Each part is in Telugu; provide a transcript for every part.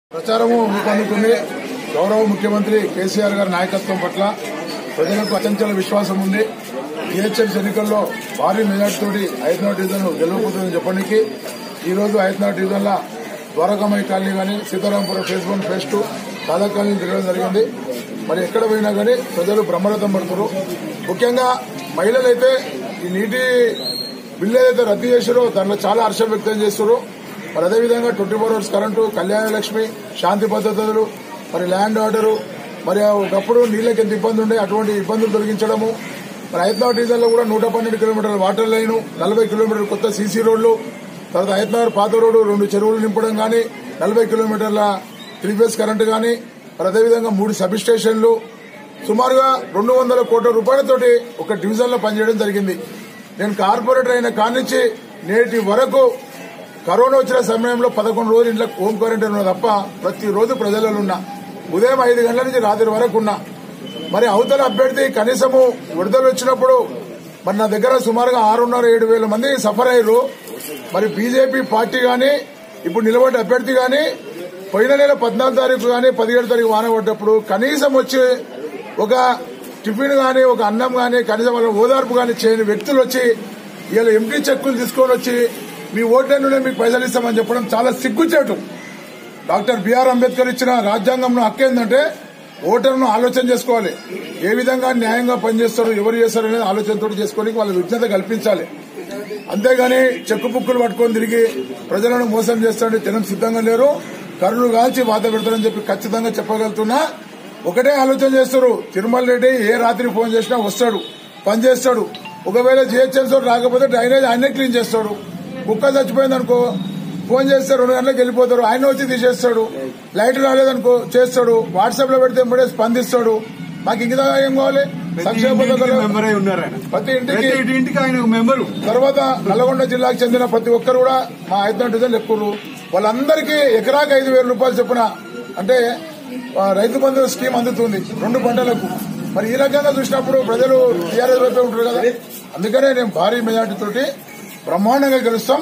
ప్రచారము ఊపందుకుంది గౌరవ ముఖ్యమంత్రి కేసీఆర్ గారి నాయకత్వం పట్ల ప్రజలకు అచంచల విశ్వాసం ఉంది జిహెచ్ఎంసీ ఎన్నికల్లో భారీ మెజార్టీతోటి హైదరాబాద్ డివిజన్ గెలవబోతుందని చెప్పడానికి ఈ రోజు హైదరాబాద్ డివిజన్ లో ద్వారకామయ్య కాలనీ కానీ Seetharampuram phase one phase two Dada colony తిరగడం జరిగింది మరి ఎక్కడ పోయినా కానీ ప్రజలు బ్రహ్మరథం పడుతున్నారు ముఖ్యంగా మహిళలైతే ఈ నీటి బిల్లు ఏదైతే రద్దు చేశారో దాంట్లో చాలా హర్షం వ్యక్తం చేస్తున్నారు మరి అదేవిధంగా ట్వంటీ ఫోర్ అవర్స్ కరెంటు కళ్యాణ లక్ష్మి శాంతి పద్ధతులు మరి ల్యాండ్ ఆర్డరు మరి ఒకప్పుడు నీళ్ళకి ఎంత ఇబ్బంది ఉండే అటువంటి ఇబ్బందులు తొలగించడము మరి హైదరాబాద్ డివిజన్ లో కూడా నూట పన్నెండు కిలోమీటర్ల వాటర్ లైన్ నలభై కిలోమీటర్ల కొత్త సీసీ రోడ్లు తర్వాత హైదరాబాద్ పాత రోడ్డు రెండు చెరువులు నింపడం గానీ నలభై కిలోమీటర్ల త్రీ ఫేస్ కరెంటు గానీ మరి అదేవిధంగా మూడు సబ్ స్టేషన్లు సుమారుగా రెండు వందల కోట్ల రూపాయలతోటి ఒక డివిజన్ లో పనిచేయడం జరిగింది నేను కార్పొరేటర్ అయిన కానించి నేటి వరకు కరోనా వచ్చిన సమయంలో పదకొండు రోజులు ఇంట్లో హోమ్ క్వారంటైన్ ఉన్నా తప్ప ప్రతిరోజు ప్రజలలో ఉన్నా ఉదయం ఐదు గంటల నుంచి రాత్రి వరకు ఉన్నా మరి అవతల అభ్యర్థి కనీసము విడుదల వచ్చినప్పుడు మరి నా దగ్గర సుమారుగా ఆరున్నర ఏడు వేల మంది సఫర్ అయ్యారు మరి బీజేపీ పార్టీ గాని ఇప్పుడు నిలబడ్డ అభ్యర్థి గాని పోయిన నెల పద్నాలుగు తారీఖు గాని పదిహేడు తారీఖు వాన పడ్డప్పుడు కనీసం వచ్చి ఒక టిఫిన్ గాని ఒక అన్నం గాని కనీసం వాళ్ళ ఓదార్పు గాని చేయని వ్యక్తులు వచ్చి ఇలా ఎంపీ చెక్కులు తీసుకొని వచ్చి మీ ఓట్లలోనే మీకు పైసలు ఇస్తామని చెప్పడం చాలా సిగ్గుచేటు డాక్టర్ బిఆర్ అంబేద్కర్ ఇచ్చిన రాజ్యాంగంలో హక్కు ఏంటంటే ఓటర్ను ఆలోచన చేసుకోవాలి ఏ విధంగా న్యాయంగా పనిచేస్తారు ఎవరు చేస్తారు అనేది ఆలోచనతో చేసుకొని వాళ్ళ విజ్ఞత కల్పించాలి అంతేగాని చెక్కు బుక్కులు పట్టుకొని తిరిగి ప్రజలను మోసం చేస్తాడని జనం సిద్ధంగా లేరు కరులు కాల్చి వాత పెడతారని చెప్పి ఖచ్చితంగా చెప్పగలుగుతున్నా ఒకటే ఆలోచన చేస్తారు తిరుమల రెడ్డి ఏ రాత్రి ఫోన్ చేసినా వస్తాడు పని చేస్తాడు ఒకవేళ జిహెచ్ఎంసీ రాకపోతే డ్రైనేజ్ ఆయనే క్లీన్ చేస్తాడు కుక్క చచ్చిపోయింది అనుకో ఫోన్ చేస్తే రెండు గంటలకు వెళ్ళిపోతారు ఆయన వచ్చి తీసేస్తాడు లైట్ రాలేదనుకో చేస్తాడు వాట్సాప్ లో పెడితే ఎంబడే స్పందిస్తాడు మాకు ఇంకా ఏం కావాలి సంక్షేమ పథకాలు మెంబర్ అయి ఉన్నారు ఆయన ప్రతి ఇంటికి ప్రతి ఇంటికి ఆయన ఒక మెంబరు తర్వాత నల్గొండ జిల్లాకు చెందిన ప్రతి ఒక్కరు కూడా మా హైదరాబాద్ డివిజన్ ఎక్కువ వాళ్ళందరికీ ఎకరాకి ఐదు వేల రూపాయలు చొప్పున అంటే ఆ, రైతు బంధు స్కీమ్ అందుతుంది రెండు పంటలకు మరి ఈ రకంగా చూసినప్పుడు ప్రజలు టీఆర్ఎస్ వైపే ఉంటారు కదా అందుకనే నేను భారీ మెజార్టీ తోటి బ్రహ్మాండంగా గెలుస్తాం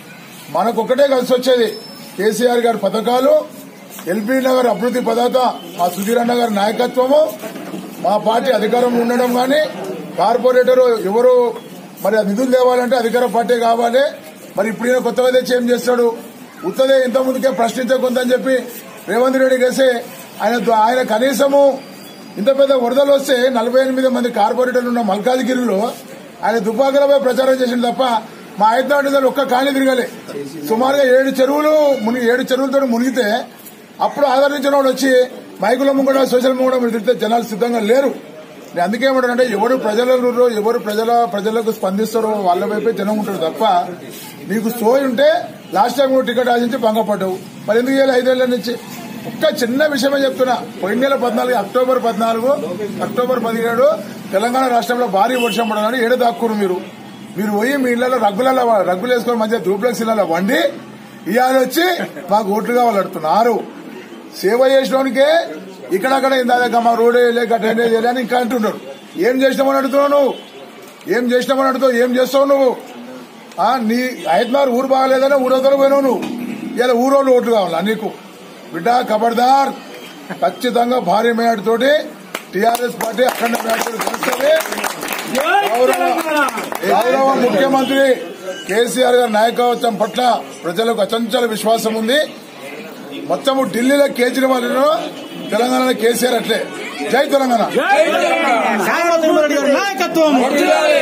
మనకు ఒకటే కలిసి వచ్చేది కేసీఆర్ గారి పథకాలు ఎల్బీ నగర్ అభివృద్ది పదార్థ మా సుధీర్ అన్న గారి నాయకత్వము మా పార్టీ అధికారంలో ఉండడం గాని కార్పొరేటర్ ఎవరు మరి ఆ నిధులు తేవాలంటే అధికార పార్టీ కావాలి మరి ఇప్పుడు ఈయన కొత్తగా తెచ్చి ఏం చేస్తాడు ఉత్తదే ఇంత ముందుకే ప్రశ్నించకుందని చెప్పి రేవంత్ రెడ్డి కేసే ఆయన ఆయన కనీసము ఇంత పెద్ద వరదలు వస్తే నలభై ఎనిమిది మంది కార్పొరేటర్లు ఉన్న మల్కాజ్గిరిలో ఆయన దుబ్బాకలపై ప్రచారం చేసిండు తప్ప మా హైదరాబాద్ ఒక్క కాని తిరగలే సుమారుగా ఏడు చెరువులు మునిగి ఏడు చెరువులతో మునిగితే అప్పుడు ఆదరించిన వాడు వచ్చి మైకుల ముంగడ సోషల్ ముంగడ మీరు తిరిగితే జనాలు సిద్ధంగా లేరు నేను అందుకే ఏమంటానంటే ఎవరు ప్రజలలో ఎవరు ప్రజల ప్రజలకు స్పందిస్తారో వాళ్ళ వైపే జనం ఉంటారు తప్ప నీకు సోయి ఉంటే లాస్ట్ టైం కూడా టికెట్ ఆశించి భంగపడ్డావు మరి ఎందుకు చేయాలి ఐదేళ్ల నుంచి ఒక్క చిన్న విషయమే చెప్తున్నా పోయిన నెల పద్నాలుగు అక్టోబర్ పద్నాలుగు అక్టోబర్ పదిహేడు తెలంగాణ రాష్ట్రంలో భారీ వర్షం పడాలని ఏడు దాక్కురు మీరు మీరు పోయి మీ ఇళ్లలో రగ్గులలో రగ్గులు వేసుకొని మంచిగా డూప్లెక్స్ ఇళ్లలో వండి ఇవాళ వచ్చి మాకు ఓట్లు కావాలి అడుగుతున్నారు సేవ చేసినోనికే ఇక్కడక్కడ ఇందాక మా రోడ్ లేక డ్రైనేజ్ వేయలే అని ఇంకా అంటున్నారు ఏం చేసినామని అడుగుతున్నావు నువ్వు ఏం చేసినామని అడుగుతావు ఏం చేస్తావు నువ్వు ఆ, నీ హైదరాబాద్ ఊరు బాగాలేదని ఊరవతల పోయినావు నువ్వు ఇలా ఊరోళ్ళు ఓట్లు కావాలా నీకు బిడ్డ ఖబర్దార్ ఖచ్చితంగా భారీ మేడ తోటి టీఆర్ఎస్ పార్టీ అఖండ మేడ గెలుస్తుంది గౌరవ గౌరవ ముఖ్యమంత్రి కేసీఆర్ గారి నాయకత్వం పట్ల ప్రజలకు అచంచల విశ్వాసం ఉంది మొత్తము ఢిల్లీలో కేజ్రీవాల్ తెలంగాణలో కేసీఆర్ అట్లే జై తెలంగాణ నాయకత్వం